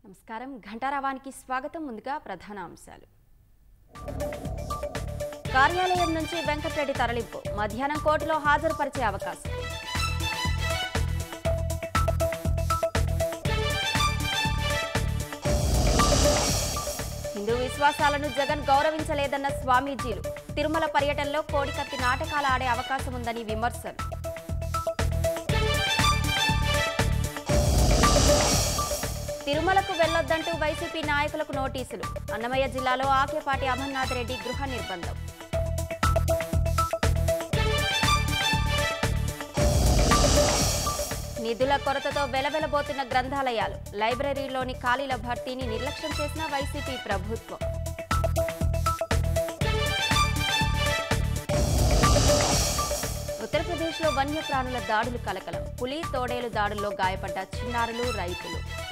నమస్కారం ఘంటారావానికి స్వాగతం ముందుగా ప్రధాన అంశాలు కార్యాలయం నుంచి వెంకటరెడ్డి తరలింపు మధ్యాహ్నం కోర్టులో హాజరుపరిచే అవకాశం హిందూ విశ్వాసాలను జగన్ గౌరవించలేదన్న స్వామీజీలు తిరుమల పర్యటనలో కోడికత్తి నాటకాలు ఆడే అవకాశం ఉందని విమర్శలు తిరుమలకు వెళ్లొద్దంటూ వైసీపీ నాయకులకు నోటీసులు అన్నమయ్య జిల్లాలో ఆకేపాటి అమర్నాథ్ రెడ్డి గృహ నిర్బంధం నిధుల కొరతతో వెలవెలబోతున్న గ్రంథాలయాలు లైబ్రరీలోని ఖాళీల భర్తీని నిర్లక్ష్యం చేసిన వైసీపీ ప్రభుత్వం ఉత్తరప్రదేశ్లో వన్యప్రాణుల దాడులు కలకలం పులి తోడేలు దాడుల్లో గాయపడ్డ చిన్నారులు రైతులు